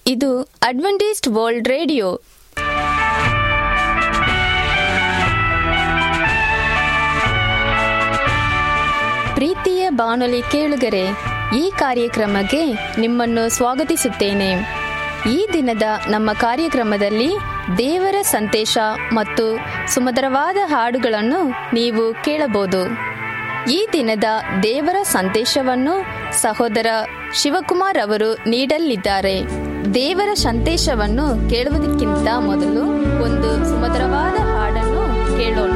ಇದು Adventist world radio ಪ್ರೀತಿಯ ಬಾನುಲಿ ಕೇಳುಗರೆ ಈ ಕಾರ್ಯಕ್ರಮಕ್ಕೆ ನಿಮ್ಮನ್ನು ಸ್ವಾಗತಿಸುತ್ತೇನೆ ಈ ದಿನದ ನಮ್ಮ ಕಾರ್ಯಕ್ರಮದಲ್ಲಿ ದೇವರ ಸಂದೇಶ ಮತ್ತು ಸುಮಧುರವಾದ ಹಾಡುಗಳನ್ನು ನೀವು ಕೇಳಬಹುದು ಈ ದಿನದ ದೇವರ ಸಂದೇಶವನ್ನು ಸಹೋದರ ಶಿವಕುಮಾರ್ ಅವರು ನೀಡಲಿದ್ದಾರೆ ದೇವರ ಸಂದೇಶವನ್ನು ಕೇಳುವುದಕ್ಕಿಂತ ಮೊದಲು ಒಂದು ಸುಮಧುರವಾದ ಹಾಡನ್ನು ಕೇಳೋಣ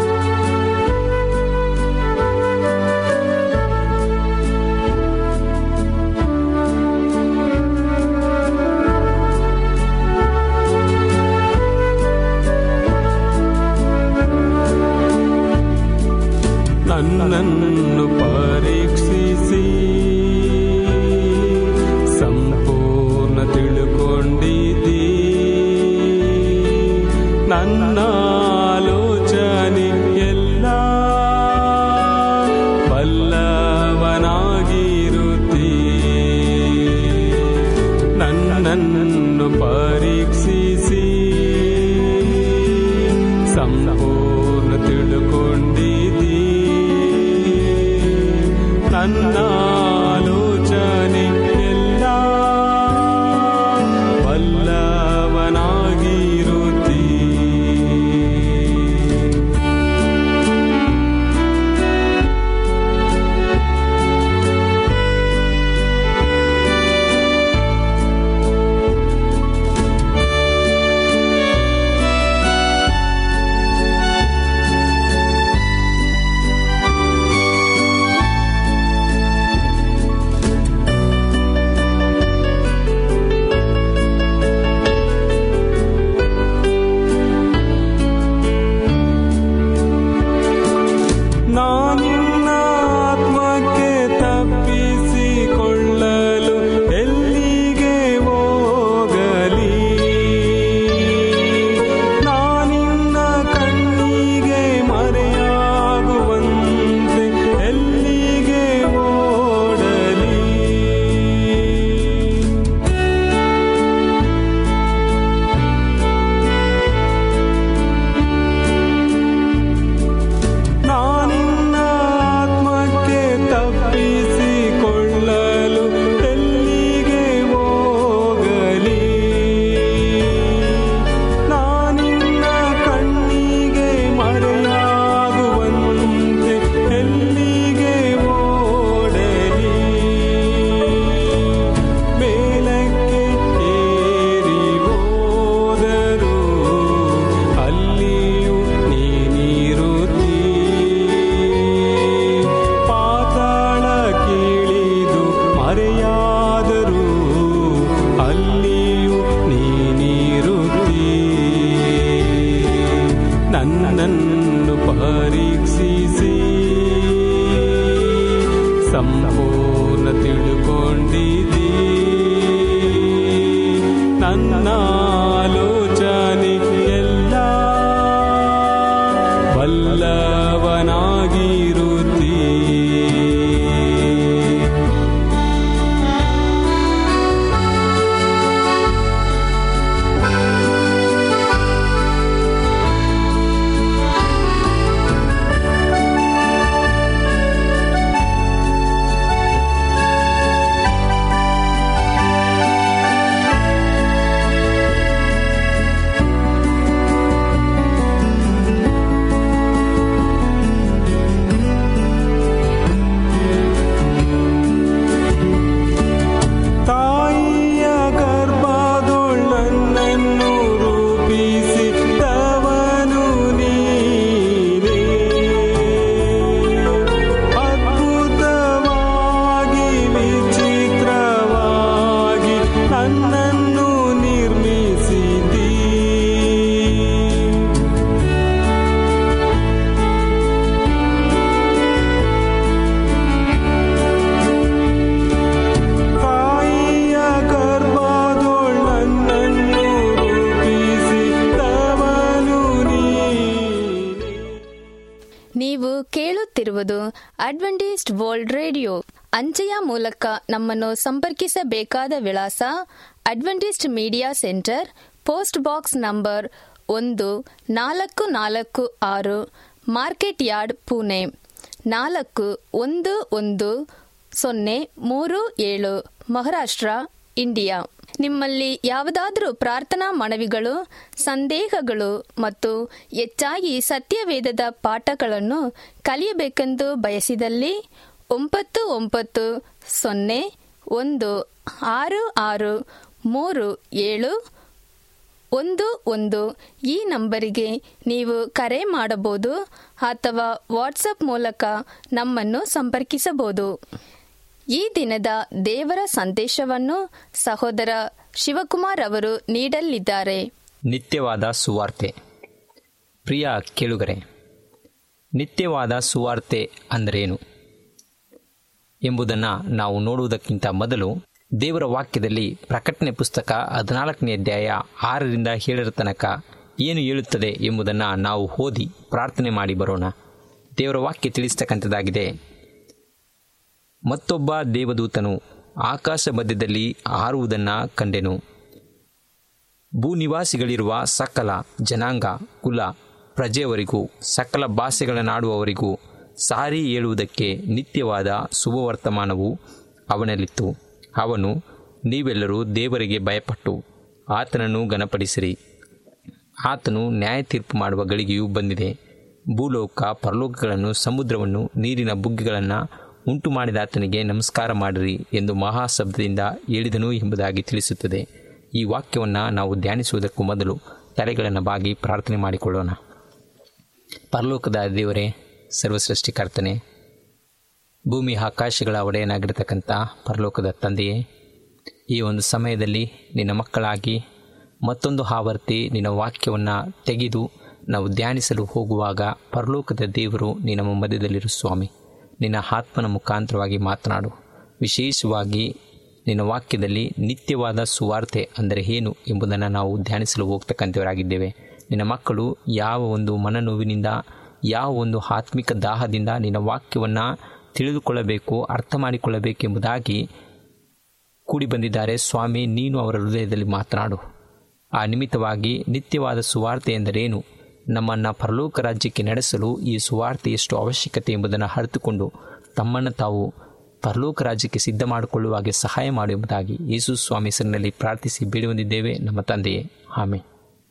ನನ್ನನ್ನು ಪರೀಕ್ಷಿಸಿ ಸಂಪೂರ್ಣ ತಿಳುಕೊಂಡಿದ್ದೀ ನನ್ನ ಆಲೋಚನೆ ಎಲ್ಲ ಬಲ್ಲವನಾಗಿರುತ್ತೀ ನನ್ನನ್ನು ಪರೀಕ್ಷಿಸಿ ಸಂಪೂರ್ಣ ತಿಳುಕೊಂಡಿದ್ದೀ ನನ್ನ ಆಲೋಚನೆ ಎಲ್ಲ ಬಲ್ಲವನಾಗಿರುತ್ತೀ ನಾನಿನ್ನ ಆತ್ಮಕ್ಕೆ ತಪ್ಪಿಸಿಕೊಳ್ಳಲು ಎಲ್ಲಿಗೆ ಹೋಗಲಿ ನಾನಿನ್ನ ಕಣ್ಣಿಗೆ ಮರೆಯಾಗುವಂತೆ ಎಲ್ಲಿಗೆ ಓಡಲಿ ನಾನಿನ್ನ ಆತ್ಮಕ್ಕೆ ತಪ್ಪಿಸಿಕೊಳ್ಳಲು ಎಲ್ಲಿಗೆ ಹೋಗಲಿ ನಾನಿನ್ನ ಕಣ್ಣಿಗೆ ಮರೆಯಾಗುವಂತೆ ಎಲ್ಲಿಗೆ ಓಡಲಿ ಮೇಲಕ್ಕೆ ಏರಿ ಹೋದರು ಅಲ್ಲಿಯೂ ನೀನಿರುತ್ತೀ ಪಾತಾಳ ಕೀಳಿದು ಮರೆಯಾದರೂ ಅಲ್ಲಿಯೂ ನೀನಿರುತ್ತೀ ನನ್ನನ್ನು ಪರೀಕ್ಷಿಸಿ ಸಂಪೂರ್ಣ ತಿಳುಕೊಂಡಿದ್ದೀ ನನ್ನ ಆಲೋಚನೆ ಎಲ್ಲ ಬಲ್ಲವನಾಗಿರುತ್ತೀ ತಾಯಿಯ ಗರ್ಭದೊಳ್ ನನ್ನನ್ನು ರೂಪಿಸಿದವನು ನೀನೇ ಅದ್ಭುತವಾಗಿ ವಿಚಿತ್ರವಾಗಿ ನನ್ನನ್ನು ನಿರ್ಮಿಸಿದ್ದೀ ತಾಯಿಯ ಗರ್ಭದೊಳ್ ನನ್ನನ್ನು ರೂಪಿಸಿದವನು ನೀನೇ ನೀವು ಕೇಳುತ್ತಿರುವುದು ಅಡ್ವೆಂಟಿಸ್ಟ್ ವರ್ಲ್ಡ್ ರೇಡಿಯೋ ಅಂಚೆಯ ಮೂಲಕ ನಮ್ಮನ್ನು ಸಂಪರ್ಕಿಸಬೇಕಾದ ವಿಳಾಸ Adventist media centre post box number ಒಂದು ನಾಲ್ಕು ನಾಲ್ಕು ಆರು ಮಾರ್ಕೆಟ್ ಯಾರ್ಡ್ ಪುಣೆ ನಾಲ್ಕು ಒಂದು ಒಂದು ಸೊನ್ನೆ ಮೂರು ಏಳು ಮಹಾರಾಷ್ಟ್ರ ಇಂಡಿಯಾ ನಿಮ್ಮಲ್ಲಿ ಯಾವುದಾದರೂ ಪ್ರಾರ್ಥನಾ ಮನವಿಗಳು ಸಂದೇಹಗಳು ಮತ್ತು ಹೆಚ್ಚಾಗಿ ಸತ್ಯವೇದದ ಪಾಠಗಳನ್ನು ಕಲಿಯಬೇಕೆಂದು ಬಯಸಿದಲ್ಲಿ ಒಂಬತ್ತು ಒಂಬತ್ತು ಸೊನ್ನೆ ಒಂದು ಆರು ಆರು ಮೂರು ಏಳು ಒಂದು ಒಂದು ಈ ನಂಬರಿಗೆ ನೀವು ಕರೆ ಮಾಡಬಹುದು ಅಥವಾ ವಾಟ್ಸಪ್ ಮೂಲಕ ನಮ್ಮನ್ನು ಸಂಪರ್ಕಿಸಬಹುದು ಈ ದಿನದ ದೇವರ ಸಂದೇಶವನ್ನು ಸಹೋದರ ಶಿವಕುಮಾರ್ ಅವರು ನೀಡಲಿದ್ದಾರೆ ನಿತ್ಯವಾದ ಸುವಾರ್ತೆ ಪ್ರಿಯ ಕೇಳುಗರೆ ನಿತ್ಯವಾದ ಸುವಾರ್ತೆ ಅಂದರೇನು ಎಂಬುದನ್ನು ನಾವು ನೋಡುವುದಕ್ಕಿಂತ ಮೊದಲು ದೇವರ ವಾಕ್ಯದಲ್ಲಿ ಪ್ರಕಟಣೆ ಪುಸ್ತಕ ಹದಿನಾಲ್ಕನೇ ಅಧ್ಯಾಯ ಆರರಿಂದ ಏಳರ ತನಕ ಏನು ಹೇಳುತ್ತದೆ ಎಂಬುದನ್ನು ನಾವು ಓದಿ ಪ್ರಾರ್ಥನೆ ಮಾಡಿ ಬರೋಣ ದೇವರ ವಾಕ್ಯ ತಿಳಿಸ್ತಕ್ಕಂಥದ್ದಾಗಿದೆ ಮತ್ತೊಬ್ಬ ದೇವದೂತನು ಆಕಾಶ ಮಧ್ಯದಲ್ಲಿ ಹಾರುವುದನ್ನು ಕಂಡೆನು ಭೂನಿವಾಸಿಗಳಿರುವ ಸಕಲ ಜನಾಂಗ ಕುಲ ಪ್ರಜೆಯವರಿಗೂ ಸಕಲ ಭಾಷೆಗಳನ್ನಾಡುವವರಿಗೂ ಸಾರಿ ಹೇಳುವುದಕ್ಕೆ ನಿತ್ಯವಾದ ಶುಭವರ್ತಮಾನವು ಅವನಲ್ಲಿತ್ತು ಅವನು ನೀವೆಲ್ಲರೂ ದೇವರಿಗೆ ಭಯಪಟ್ಟು ಆತನನ್ನು ಘನಪಡಿಸಿರಿ ಆತನು ನ್ಯಾಯ ತೀರ್ಪು ಮಾಡುವ ಗಳಿಗೆಯೂ ಬಂದಿದೆ ಭೂಲೋಕ ಪರಲೋಕಗಳನ್ನು ಸಮುದ್ರವನ್ನು ನೀರಿನ ಬುಗ್ಗೆಗಳನ್ನು ಉಂಟು ಮಾಡಿದ ಆತನಿಗೆ ನಮಸ್ಕಾರ ಮಾಡಿರಿ ಎಂದು ಮಹಾಶಬ್ದದಿಂದ ಹೇಳಿದನು ಎಂಬುದಾಗಿ ತಿಳಿಸುತ್ತದೆ ಈ ವಾಕ್ಯವನ್ನು ನಾವು ಧ್ಯಾನಿಸುವುದಕ್ಕೂ ಮೊದಲು ತಲೆಗಳನ್ನು ಬಾಗಿ ಪ್ರಾರ್ಥನೆ ಮಾಡಿಕೊಳ್ಳೋಣ ಪರಲೋಕದ ದೇವರೇ ಸರ್ವಸೃಷ್ಟಿಕರ್ತನೆ ಭೂಮಿ ಆಕಾಶಗಳ ಒಡೆಯನಾಗಿರ್ತಕ್ಕಂಥ ಪರಲೋಕದ ತಂದೆಯೇ ಈ ಒಂದು ಸಮಯದಲ್ಲಿ ನಿನ್ನ ಮಕ್ಕಳಾಗಿ ಮತ್ತೊಂದು ಆವರ್ತಿ ನಿನ್ನ ವಾಕ್ಯವನ್ನು ತೆಗೆದು ನಾವು ಧ್ಯಾನಿಸಲು ಹೋಗುವಾಗ ಪರಲೋಕದ ದೇವರು ನಿನ್ನ ಮಧ್ಯದಲ್ಲಿರು ಸ್ವಾಮಿ ನಿನ್ನ ಆತ್ಮನ ಮುಖಾಂತರವಾಗಿ ಮಾತನಾಡು ವಿಶೇಷವಾಗಿ ನಿನ್ನ ವಾಕ್ಯದಲ್ಲಿ ನಿತ್ಯವಾದ ಸುವಾರ್ತೆ ಅಂದರೆ ಏನು ಎಂಬುದನ್ನು ನಾವು ಧ್ಯಾನಿಸಲು ಹೋಗ್ತಕ್ಕಂಥವರಾಗಿದ್ದೇವೆ ನಿನ್ನ ಮಕ್ಕಳು ಯಾವ ಒಂದು ಮನನೋವಿನಿಂದ ಯಾವ ಒಂದು ಆತ್ಮಿಕ ದಾಹದಿಂದ ನಿನ್ನ ವಾಕ್ಯವನ್ನು ತಿಳಿದುಕೊಳ್ಳಬೇಕು ಅರ್ಥ ಮಾಡಿಕೊಳ್ಳಬೇಕೆಂಬುದಾಗಿ ಕೂಡಿ ಬಂದಿದ್ದಾರೆ ಸ್ವಾಮಿ ನೀನು ಅವರ ಹೃದಯದಲ್ಲಿ ಮಾತನಾಡು ಆ ನಿಮಿತ್ತವಾಗಿ ನಿತ್ಯವಾದ ಸುವಾರ್ತೆ ಎಂದರೇನು ನಮ್ಮನ್ನು ಪರಲೋಕ ರಾಜ್ಯಕ್ಕೆ ನಡೆಸಲು ಈ ಸುವಾರ್ತೆ ಎಷ್ಟು ಅವಶ್ಯಕತೆ ಎಂಬುದನ್ನು ಅರಿತುಕೊಂಡು ತಮ್ಮನ್ನು ತಾವು ಪರಲೋಕ ರಾಜ್ಯಕ್ಕೆ ಸಿದ್ಧ ಮಾಡಿಕೊಳ್ಳುವ ಹಾಗೆ ಸಹಾಯ ಮಾಡು ಎಂಬುದಾಗಿ ಯೇಸು ಸ್ವಾಮಿ ಹೆಸರಿನಲ್ಲಿ ಪ್ರಾರ್ಥಿಸಿ ಬೇಡಿ ಹೊಂದಿದ್ದೇವೆ ನಮ್ಮ ತಂದೆಯೇ ಆಮೆ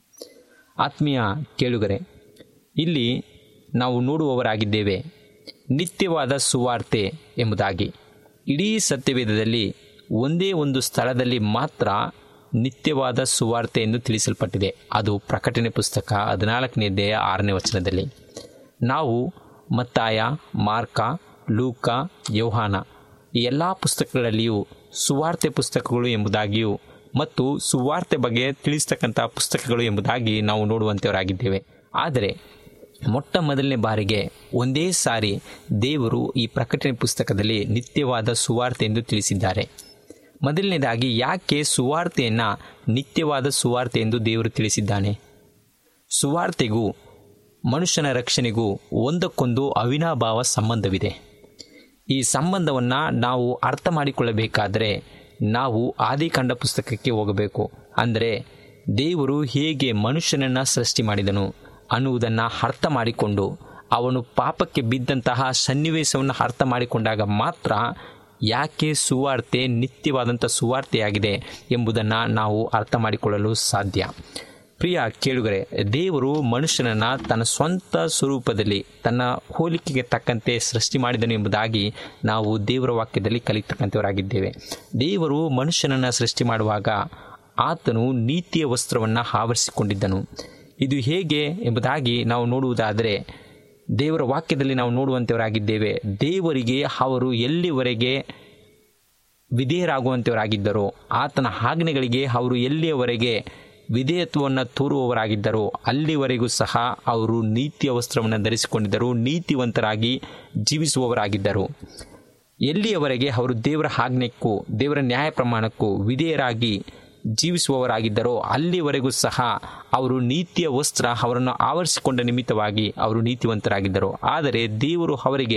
ಆತ್ಮೀಯ ಕೇಳುಗರೆ ಇಲ್ಲಿ ನಾವು ನೋಡುವವರಾಗಿದ್ದೇವೆ ನಿತ್ಯವಾದ ಸುವಾರ್ತೆ ಎಂಬುದಾಗಿ ಇಡೀ ಸತ್ಯವೇದದಲ್ಲಿ ಒಂದೇ ಒಂದು ಸ್ಥಳದಲ್ಲಿ ಮಾತ್ರ ನಿತ್ಯವಾದ ಸುವಾರ್ತೆ ಎಂದು ತಿಳಿಸಲ್ಪಟ್ಟಿದೆ ಅದು ಪ್ರಕಟಣೆ ಪುಸ್ತಕ ಹದಿನಾಲ್ಕನೇ ಅಧ್ಯಾಯ ಆರನೇ ವಚನದಲ್ಲಿ ನಾವು ಮತ್ತಾಯ ಮಾರ್ಕ ಲೂಕ ಯೌಹಾನ ಈ ಎಲ್ಲ ಪುಸ್ತಕಗಳಲ್ಲಿಯೂ ಸುವಾರ್ತೆ ಪುಸ್ತಕಗಳು ಎಂಬುದಾಗಿಯೂ ಮತ್ತು ಸುವಾರ್ತೆ ಬಗ್ಗೆ ತಿಳಿಸ್ತಕ್ಕಂಥ ಪುಸ್ತಕಗಳು ಎಂಬುದಾಗಿ ನಾವು ನೋಡುವಂಥವರಾಗಿದ್ದೇವೆ ಆದರೆ ಮೊಟ್ಟ ಮೊದಲನೇ ಬಾರಿಗೆ ಒಂದೇ ಸಾರಿ ದೇವರು ಈ ಪ್ರಕಟಣೆ ಪುಸ್ತಕದಲ್ಲಿ ನಿತ್ಯವಾದ ಸುವಾರ್ತೆ ಎಂದು ತಿಳಿಸಿದ್ದಾರೆ ಮೊದಲನೇದಾಗಿ ಯಾಕೆ ಸುವಾರ್ತೆಯನ್ನು ನಿತ್ಯವಾದ ಸುವಾರ್ತೆ ಎಂದು ದೇವರು ತಿಳಿಸಿದ್ದಾನೆ ಸುವಾರ್ತೆಗೂ ಮನುಷ್ಯನ ರಕ್ಷಣೆಗೂ ಒಂದಕ್ಕೊಂದು ಅವಿನಾಭಾವ ಸಂಬಂಧವಿದೆ ಈ ಸಂಬಂಧವನ್ನು ನಾವು ಅರ್ಥ ಮಾಡಿಕೊಳ್ಳಬೇಕಾದರೆ ನಾವು ಆದಿಕಾಂಡ ಪುಸ್ತಕಕ್ಕೆ ಹೋಗಬೇಕು ಅಂದರೆ ದೇವರು ಹೇಗೆ ಮನುಷ್ಯನನ್ನು ಸೃಷ್ಟಿ ಮಾಡಿದನು ಅನ್ನುವುದನ್ನು ಅರ್ಥ ಮಾಡಿಕೊಂಡು ಅವನು ಪಾಪಕ್ಕೆ ಬಿದ್ದಂತಹ ಸನ್ನಿವೇಶವನ್ನು ಅರ್ಥ ಮಾಡಿಕೊಂಡಾಗ ಮಾತ್ರ ಯಾಕೆ ಸುವಾರ್ತೆ ನಿತ್ಯವಾದಂಥ ಸುವಾರ್ತೆಯಾಗಿದೆ ಎಂಬುದನ್ನು ನಾವು ಅರ್ಥ ಮಾಡಿಕೊಳ್ಳಲು ಸಾಧ್ಯ ಪ್ರಿಯ ಕೇಳುಗರೆ ದೇವರು ಮನುಷ್ಯನನ್ನು ತನ್ನ ಸ್ವಂತ ಸ್ವರೂಪದಲ್ಲಿ ತನ್ನ ಹೋಲಿಕೆಗೆ ತಕ್ಕಂತೆ ಸೃಷ್ಟಿ ಮಾಡಿದನು ಎಂಬುದಾಗಿ ನಾವು ದೇವರ ವಾಕ್ಯದಲ್ಲಿ ಕಲಿತಕ್ಕಂಥವರಾಗಿದ್ದೇವೆ ದೇವರು ಮನುಷ್ಯನನ್ನು ಸೃಷ್ಟಿ ಮಾಡುವಾಗ ಆತನು ನೀತಿಯ ವಸ್ತ್ರವನ್ನು ಆವರಿಸಿಕೊಂಡಿದ್ದನು ಇದು ಹೇಗೆ ಎಂಬುದಾಗಿ ನಾವು ನೋಡುವುದಾದರೆ ದೇವರ ವಾಕ್ಯದಲ್ಲಿ ನಾವು ನೋಡುವಂಥವರಾಗಿದ್ದೇವೆ ದೇವರಿಗೆ ಅವರು ಎಲ್ಲಿವರೆಗೆ ವಿಧೇಯರಾಗುವಂಥವರಾಗಿದ್ದರೋ ಆತನ ಆಜ್ಞೆಗಳಿಗೆ ಅವರು ಎಲ್ಲಿಯವರೆಗೆ ವಿಧೇಯತ್ವವನ್ನು ತೋರುವವರಾಗಿದ್ದರೋ ಅಲ್ಲಿವರೆಗೂ ಸಹ ಅವರು ನೀತಿಯ ವಸ್ತ್ರವನ್ನು ಧರಿಸಿಕೊಂಡಿದ್ದರು ನೀತಿವಂತರಾಗಿ ಜೀವಿಸುವವರಾಗಿದ್ದರು ಎಲ್ಲಿಯವರೆಗೆ ಅವರು ದೇವರ ಆಜ್ಞೆಕ್ಕೂ ದೇವರ ನ್ಯಾಯ ಪ್ರಮಾಣಕ್ಕೂ ವಿಧೇಯರಾಗಿ ಜೀವಿಸುವವರಾಗಿದ್ದರೋ ಅಲ್ಲಿವರೆಗೂ ಸಹ ಅವರು ನೀತಿಯ ವಸ್ತ್ರ ಅವರನ್ನು ಆವರಿಸಿಕೊಂಡ ನಿಮಿತ್ತವಾಗಿ ಅವರು ನೀತಿವಂತರಾಗಿದ್ದರು ಆದರೆ ದೇವರು ಅವರಿಗೆ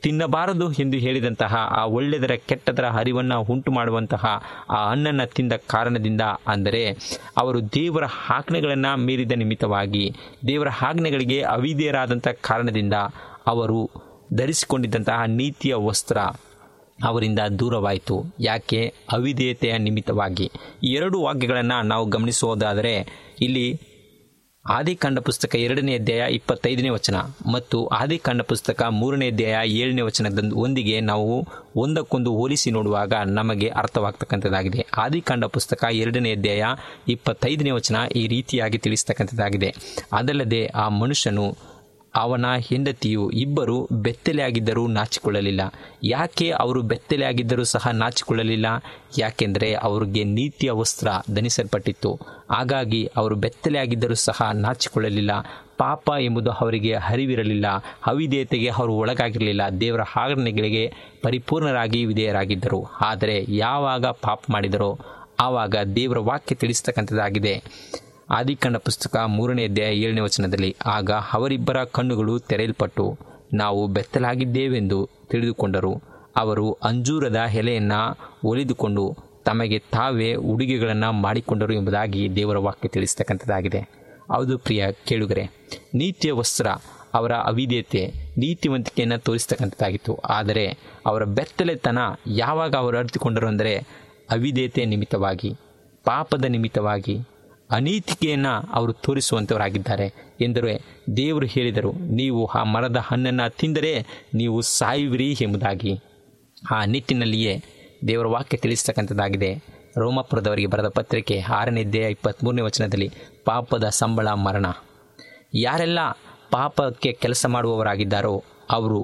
ತಿನ್ನಬಾರದು ಎಂದು ಹೇಳಿದಂತಹ ಆ ಒಳ್ಳೆದರ ಕೆಟ್ಟದರ ಹರಿವನ್ನು ಉಂಟು ಮಾಡುವಂತಹ ಆ ಹಣ್ಣನ್ನು ತಿಂದ ಕಾರಣದಿಂದ ಅಂದರೆ ಅವರು ದೇವರ ಆಜ್ಞೆಗಳನ್ನು ಮೀರಿದ ನಿಮಿತ್ತವಾಗಿ ದೇವರ ಆಜ್ಞೆಗಳಿಗೆ ಅವಿಧೇಯರಾದಂಥ ಕಾರಣದಿಂದ ಅವರು ಧರಿಸಿಕೊಂಡಿದ್ದಂತಹ ನೀತಿಯ ವಸ್ತ್ರ ಅವರಿಂದ ದೂರವಾಯಿತು ಯಾಕೆ ಅವಿಧೇಯತೆಯ ನಿಮಿತ್ತವಾಗಿ ಈ ಎರಡು ವಾಕ್ಯಗಳನ್ನು ನಾವು ಗಮನಿಸುವುದಾದರೆ ಇಲ್ಲಿ ಆದಿಕಾಂಡ ಪುಸ್ತಕ ಎರಡನೇ ಅಧ್ಯಾಯ ಇಪ್ಪತ್ತೈದನೇ ವಚನ ಮತ್ತು ಆದಿಕಾಂಡ ಪುಸ್ತಕ ಮೂರನೇ ಅಧ್ಯಾಯ ಏಳನೇ ವಚನದ ಒಂದಿಗೆ ನಾವು ಒಂದಕ್ಕೊಂದು ಹೋಲಿಸಿ ನೋಡುವಾಗ ನಮಗೆ ಅರ್ಥವಾಗ್ತಕ್ಕಂಥದ್ದಾಗಿದೆ ಆದಿಕಾಂಡ ಪುಸ್ತಕ ಎರಡನೇ ಅಧ್ಯಾಯ ಇಪ್ಪತ್ತೈದನೇ ವಚನ ಈ ರೀತಿಯಾಗಿ ತಿಳಿಸ್ತಕ್ಕಂಥದ್ದಾಗಿದೆ ಅದಲ್ಲದೆ ಆ ಮನುಷ್ಯನು ಅವನ ಹೆಂಡತಿಯು ಇಬ್ಬರು ಬೆತ್ತಲೆಯಾಗಿದ್ದರೂ ನಾಚಿಕೊಳ್ಳಲಿಲ್ಲ ಯಾಕೆ ಅವರು ಬೆತ್ತಲೆಯಾಗಿದ್ದರೂ ಸಹ ನಾಚಿಕೊಳ್ಳಲಿಲ್ಲ ಯಾಕೆಂದರೆ ಅವರಿಗೆ ನೀತಿಯ ವಸ್ತ್ರ ಧನಿಸಲ್ಪಟ್ಟಿತ್ತು ಹಾಗಾಗಿ ಅವರು ಬೆತ್ತಲೆಯಾಗಿದ್ದರೂ ಸಹ ನಾಚಿಕೊಳ್ಳಲಿಲ್ಲ ಪಾಪ ಎಂಬುದು ಅವರಿಗೆ ಹರಿವಿರಲಿಲ್ಲ ಅವಿಧೇಯತೆಗೆ ಅವರು ಒಳಗಾಗಿರಲಿಲ್ಲ ದೇವರ ಆಜ್ಞೆಗಳಿಗೆ ಪರಿಪೂರ್ಣರಾಗಿ ವಿಧೇಯರಾಗಿದ್ದರು ಆದರೆ ಯಾವಾಗ ಪಾಪ ಮಾಡಿದರೋ ಆವಾಗ ದೇವರ ವಾಕ್ಯ ತಿಳಿಸ್ತಕ್ಕಂಥದ್ದಾಗಿದೆ ಆದಿಕಾಂಡ ಪುಸ್ತಕ ಮೂರನೇ ಅಧ್ಯಾಯ ಏಳನೇ ವಚನದಲ್ಲಿ ಆಗ ಅವರಿಬ್ಬರ ಕಣ್ಣುಗಳು ತೆರೆಯಲ್ಪಟ್ಟು ನಾವು ಬೆತ್ತಲಾಗಿದ್ದೇವೆಂದು ತಿಳಿದುಕೊಂಡರು ಅವರು ಅಂಜೂರದ ಎಲೆಯನ್ನು ಒಲಿದುಕೊಂಡು ತಮಗೆ ತಾವೇ ಉಡುಗೆಗಳನ್ನು ಮಾಡಿಕೊಂಡರು ಎಂಬುದಾಗಿ ದೇವರ ವಾಕ್ಯ ತಿಳಿಸ್ತಕ್ಕಂಥದ್ದಾಗಿದೆ ಹೌದು ಪ್ರಿಯ ಕೇಳುಗರೆ ನೀತಿಯ ವಸ್ತ್ರ ಅವರ ಅವಿಧೇಯತೆ ನೀತಿವಂತಿಕೆಯನ್ನು ತೋರಿಸ್ತಕ್ಕಂಥದ್ದಾಗಿತ್ತು ಆದರೆ ಅವರ ಬೆತ್ತಲೆತನ ಯಾವಾಗ ಅವರು ಅರಿತುಕೊಂಡರು ಅಂದರೆ ಅವಿಧೇಯತೆ ನಿಮಿತ್ತವಾಗಿ ಪಾಪದ ನಿಮಿತ್ತವಾಗಿ ಅನೀತಿಕೆಯನ್ನು ಅವರು ತೋರಿಸುವಂಥವರಾಗಿದ್ದಾರೆ ಎಂದರೆ ದೇವರು ಹೇಳಿದರು ನೀವು ಆ ಮರದ ಹಣ್ಣನ್ನು ತಿಂದರೆ ನೀವು ಸಾಯುವಿರಿ ಎಂಬುದಾಗಿ ಆ ನಿಟ್ಟಿನಲ್ಲಿಯೇ ದೇವರ ವಾಕ್ಯ ತಿಳಿಸ್ತಕ್ಕಂಥದ್ದಾಗಿದೆ ರೋಮಪುರದವರಿಗೆ ಬರೆದ ಪತ್ರಿಕೆ ಆರನೇ ಅಧ್ಯಾಯ ಇಪ್ಪತ್ತ್ಮೂರನೇ ವಚನದಲ್ಲಿ ಪಾಪದ ಸಂಬಳ ಮರಣ ಯಾರೆಲ್ಲ ಪಾಪಕ್ಕೆ ಕೆಲಸ ಮಾಡುವವರಾಗಿದ್ದಾರೋ ಅವರು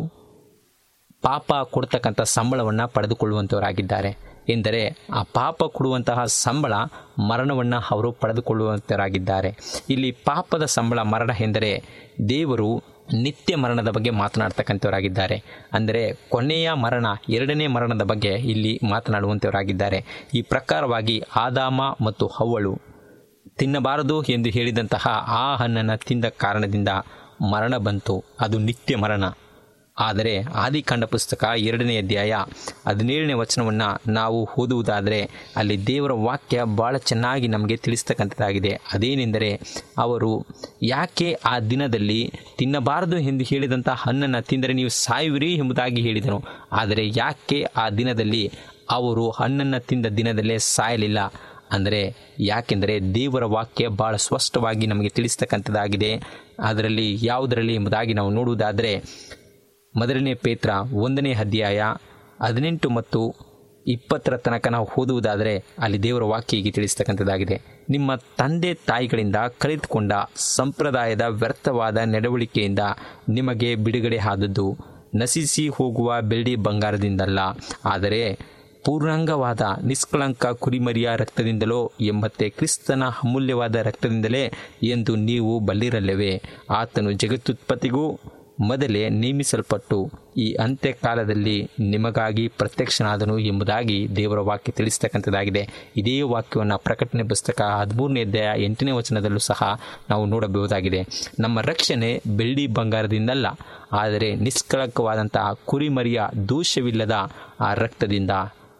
ಪಾಪ ಕೊಡ್ತಕ್ಕಂಥ ಸಂಬಳವನ್ನು ಪಡೆದುಕೊಳ್ಳುವಂಥವರಾಗಿದ್ದಾರೆ ಎಂದರೆ ಆ ಪಾಪ ಕೊಡುವಂತಹ ಸಂಬಳ ಮರಣವನ್ನು ಅವರು ಪಡೆದುಕೊಳ್ಳುವಂತರಾಗಿದ್ದಾರೆ ಇಲ್ಲಿ ಪಾಪದ ಸಂಬಳ ಮರಣ ಎಂದರೆ ದೇವರು ನಿತ್ಯ ಮರಣದ ಬಗ್ಗೆ ಮಾತನಾಡ್ತಕ್ಕಂಥವರಾಗಿದ್ದಾರೆ ಅಂದರೆ ಕೊನೆಯ ಮರಣ ಎರಡನೇ ಮರಣದ ಬಗ್ಗೆ ಇಲ್ಲಿ ಮಾತನಾಡುವಂಥವರಾಗಿದ್ದಾರೆ ಈ ಪ್ರಕಾರವಾಗಿ ಆದಾಮ ಮತ್ತು ಹವ್ವಳು ತಿನ್ನಬಾರದು ಎಂದು ಹೇಳಿದಂತಹ ಆ ಹಣ್ಣನ್ನು ತಿಂದ ಕಾರಣದಿಂದ ಮರಣ ಬಂತು ಅದು ನಿತ್ಯ ಮರಣ ಆದರೆ ಆದಿಕಾಂಡ ಪುಸ್ತಕ ಎರಡನೇ ಅಧ್ಯಾಯ ಹದಿನೇಳನೇ ವಚನವನ್ನು ನಾವು ಓದುವುದಾದರೆ ಅಲ್ಲಿ ದೇವರ ವಾಕ್ಯ ಭಾಳ ಚೆನ್ನಾಗಿ ನಮಗೆ ತಿಳಿಸ್ತಕ್ಕಂಥದ್ದಾಗಿದೆ ಅದೇನೆಂದರೆ ಅವರು ಯಾಕೆ ಆ ದಿನದಲ್ಲಿ ತಿನ್ನಬಾರದು ಎಂದು ಹೇಳಿದಂಥ ಹಣ್ಣನ್ನು ತಿಂದರೆ ನೀವು ಸಾಯುವಿರಿ ಎಂಬುದಾಗಿ ಹೇಳಿದನು ಆದರೆ ಯಾಕೆ ಆ ದಿನದಲ್ಲಿ ಅವರು ಹಣ್ಣನ್ನು ತಿಂದ ದಿನದಲ್ಲೇ ಸಾಯಲಿಲ್ಲ ಅಂದರೆ ಯಾಕೆಂದರೆ ದೇವರ ವಾಕ್ಯ ಭಾಳ ಸ್ಪಷ್ಟವಾಗಿ ನಮಗೆ ತಿಳಿಸ್ತಕ್ಕಂಥದ್ದಾಗಿದೆ ಅದರಲ್ಲಿ ಯಾವುದರಲ್ಲಿ ಎಂಬುದಾಗಿ ನಾವು ನೋಡುವುದಾದರೆ ಮೊದಲನೇ ಪೇತ್ರ ಒಂದನೇ ಅಧ್ಯಾಯ ಹದಿನೆಂಟು ಮತ್ತು ಇಪ್ಪತ್ತರ ತನಕ ನಾವು ಓದುವುದಾದರೆ ಅಲ್ಲಿ ದೇವರ ವಾಕ್ಯ ಹೀಗೆ ತಿಳಿಸ್ತಕ್ಕಂಥದ್ದಾಗಿದೆ ನಿಮ್ಮ ತಂದೆ ತಾಯಿಗಳಿಂದ ಕಲಿತುಕೊಂಡ ಸಂಪ್ರದಾಯದ ವ್ಯರ್ಥವಾದ ನಡವಳಿಕೆಯಿಂದ ನಿಮಗೆ ಬಿಡುಗಡೆ ಆದದ್ದು ನಶಿಸಿ ಹೋಗುವ ಬೆಳ್ಳಿ ಬಂಗಾರದಿಂದಲ್ಲ ಆದರೆ ಪೂರ್ಣಾಂಗವಾದ ನಿಷ್ಕಳಂಕ ಕುರಿಮರಿಯ ರಕ್ತದಿಂದಲೋ ಎಂಬತ್ತೆ ಕ್ರಿಸ್ತನ ಅಮೂಲ್ಯವಾದ ರಕ್ತದಿಂದಲೇ ಎಂದು ನೀವು ಬಲ್ಲಿರಲ್ಲವೇ ಆತನು ಜಗತ್ತುತ್ಪತ್ತಿಗೂ ಮೊದಲೇ ನೇಮಿಸಲ್ಪಟ್ಟು ಈ ಅಂತ್ಯಕಾಲದಲ್ಲಿ ನಿಮಗಾಗಿ ಪ್ರತ್ಯಕ್ಷನಾದನು ಎಂಬುದಾಗಿ ದೇವರ ವಾಕ್ಯ ತಿಳಿಸ್ತಕ್ಕಂಥದ್ದಾಗಿದೆ ಇದೇ ವಾಕ್ಯವನ್ನು ಪ್ರಕಟಣೆ ಪುಸ್ತಕ ಹದಿಮೂರನೇ ಅಧ್ಯಾಯ ಎಂಟನೇ ವಚನದಲ್ಲೂ ಸಹ ನಾವು ನೋಡಬಹುದಾಗಿದೆ ನಮ್ಮ ರಕ್ಷಣೆ ಬೆಳ್ಳಿ ಬಂಗಾರದಿಂದಲ್ಲ ಆದರೆ ನಿಷ್ಕಳಂಕವಾದಂತಹ ಕುರಿಮರಿಯ ದೋಷವಿಲ್ಲದ ಆ ರಕ್ತದಿಂದ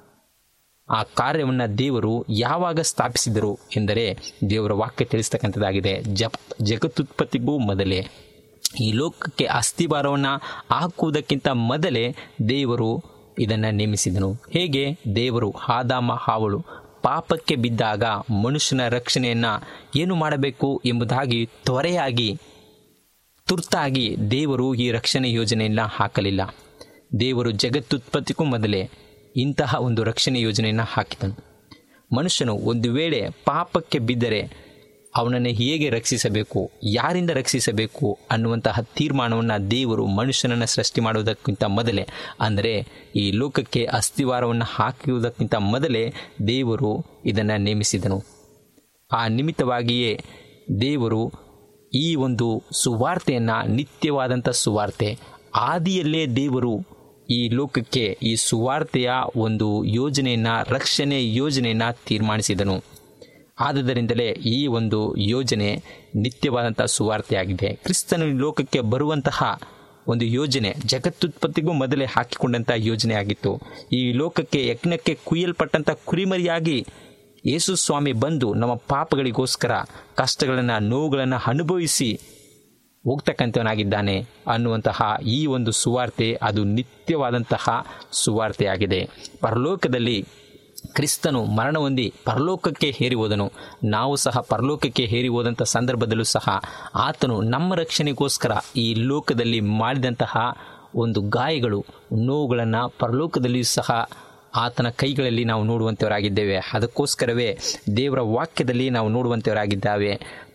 ಆ ಕಾರ್ಯವನ್ನು ದೇವರು ಯಾವಾಗ ಸ್ಥಾಪಿಸಿದರು ಎಂದರೆ ದೇವರ ವಾಕ್ಯ ತಿಳಿಸ್ತಕ್ಕಂಥದ್ದಾಗಿದೆ ಜಪ್ ಜಗತ್ತುತ್ಪತ್ತಿಗೂ ಮೊದಲೇ ಈ ಲೋಕಕ್ಕೆ ಅಸ್ಥಿಭಾರವನ್ನು ಹಾಕುವುದಕ್ಕಿಂತ ಮೊದಲೇ ದೇವರು ಇದನ್ನು ನೇಮಿಸಿದನು ಹೇಗೆ ದೇವರು ಆದಾಮ ಹಾವಳು ಪಾಪಕ್ಕೆ ಬಿದ್ದಾಗ ಮನುಷ್ಯನ ರಕ್ಷಣೆಯನ್ನು ಏನು ಮಾಡಬೇಕು ಎಂಬುದಾಗಿ ತ್ವರೆಯಾಗಿ ತುರ್ತಾಗಿ ದೇವರು ಈ ರಕ್ಷಣೆ ಯೋಜನೆಯನ್ನು ಹಾಕಲಿಲ್ಲ ದೇವರು ಜಗತ್ತುತ್ಪತ್ತಿಗೂ ಮೊದಲೇ ಇಂತಹ ಒಂದು ರಕ್ಷಣೆ ಯೋಜನೆಯನ್ನು ಹಾಕಿದನು ಮನುಷ್ಯನು ಒಂದು ವೇಳೆ ಪಾಪಕ್ಕೆ ಬಿದ್ದರೆ ಅವನನ್ನು ಹೇಗೆ ರಕ್ಷಿಸಬೇಕು ಯಾರಿಂದ ರಕ್ಷಿಸಬೇಕು ಅನ್ನುವಂತಹ ತೀರ್ಮಾನವನ್ನು ದೇವರು ಮನುಷ್ಯನನ್ನು ಸೃಷ್ಟಿ ಮಾಡುವುದಕ್ಕಿಂತ ಮೊದಲೇ ಅಂದರೆ ಈ ಲೋಕಕ್ಕೆ ಅಸ್ಥಿವಾರವನ್ನು ಹಾಕುವುದಕ್ಕಿಂತ ಮೊದಲೇ ದೇವರು ಇದನ್ನು ನೇಮಿಸಿದನು ಆ ನಿಮಿತ್ತವಾಗಿಯೇ ದೇವರು ಈ ಒಂದು ಸುವಾರ್ತೆಯನ್ನು ನಿತ್ಯವಾದಂಥ ಸುವಾರ್ತೆ ಆದಿಯಲ್ಲೇ ದೇವರು ಈ ಲೋಕಕ್ಕೆ ಈ ಸುವಾರ್ತೆಯ ಒಂದು ಯೋಜನೆಯನ್ನು ರಕ್ಷಣೆ ಯೋಜನೆಯನ್ನು ತೀರ್ಮಾನಿಸಿದನು ಆದುದರಿಂದಲೇ ಈ ಒಂದು ಯೋಜನೆ ನಿತ್ಯವಾದಂಥ ಸುವಾರ್ತೆಯಾಗಿದೆ ಕ್ರಿಸ್ತನು ಈ ಲೋಕಕ್ಕೆ ಬರುವಂತಹ ಒಂದು ಯೋಜನೆ ಜಗತ್ತುತ್ಪತ್ತಿಗೂ ಮೊದಲೇ ಹಾಕಿಕೊಂಡಂಥ ಯೋಜನೆ ಆಗಿತ್ತು ಈ ಲೋಕಕ್ಕೆ ಯಜ್ಞಕ್ಕೆ ಕುಯ್ಯಲ್ಪಟ್ಟಂಥ ಕುರಿಮರಿಯಾಗಿ ಯೇಸು ಸ್ವಾಮಿ ಬಂದು ನಮ್ಮ ಪಾಪಗಳಿಗೋಸ್ಕರ ಕಷ್ಟಗಳನ್ನು ನೋವುಗಳನ್ನು ಅನುಭವಿಸಿ ಹೋಗ್ತಕ್ಕಂಥವನಾಗಿದ್ದಾನೆ ಅನ್ನುವಂತಹ ಈ ಒಂದು ಸುವಾರ್ತೆ ಅದು ನಿತ್ಯವಾದಂತಹ ಸುವಾರ್ತೆಯಾಗಿದೆ ಪರಲೋಕದಲ್ಲಿ ಕ್ರಿಸ್ತನು ಮರಣ ಹೊಂದಿ ಪರಲೋಕಕ್ಕೆ ಹೇರಿ ಹೋದನು ನಾವು ಸಹ ಪರಲೋಕಕ್ಕೆ ಹೇರಿ ಹೋದಂಥ ಸಂದರ್ಭದಲ್ಲೂ ಸಹ ಆತನು ನಮ್ಮ ರಕ್ಷಣೆಗೋಸ್ಕರ ಈ ಲೋಕದಲ್ಲಿ ಮಾಡಿದಂತಹ ಒಂದು ಗಾಯಗಳು ನೋವುಗಳನ್ನು ಪರಲೋಕದಲ್ಲಿಯೂ ಸಹ ಆತನ ಕೈಗಳಲ್ಲಿ ನಾವು ನೋಡುವಂಥವರಾಗಿದ್ದೇವೆ ಅದಕ್ಕೋಸ್ಕರವೇ ದೇವರ ವಾಕ್ಯದಲ್ಲಿ ನಾವು ನೋಡುವಂಥವರಾಗಿದ್ದಾವೆ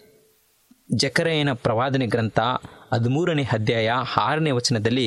ಜಕರೆಯನ ಪ್ರವಾದನೆ ಗ್ರಂಥ ಹದಿಮೂರನೇ ಅಧ್ಯಾಯ ಆರನೇ ವಚನದಲ್ಲಿ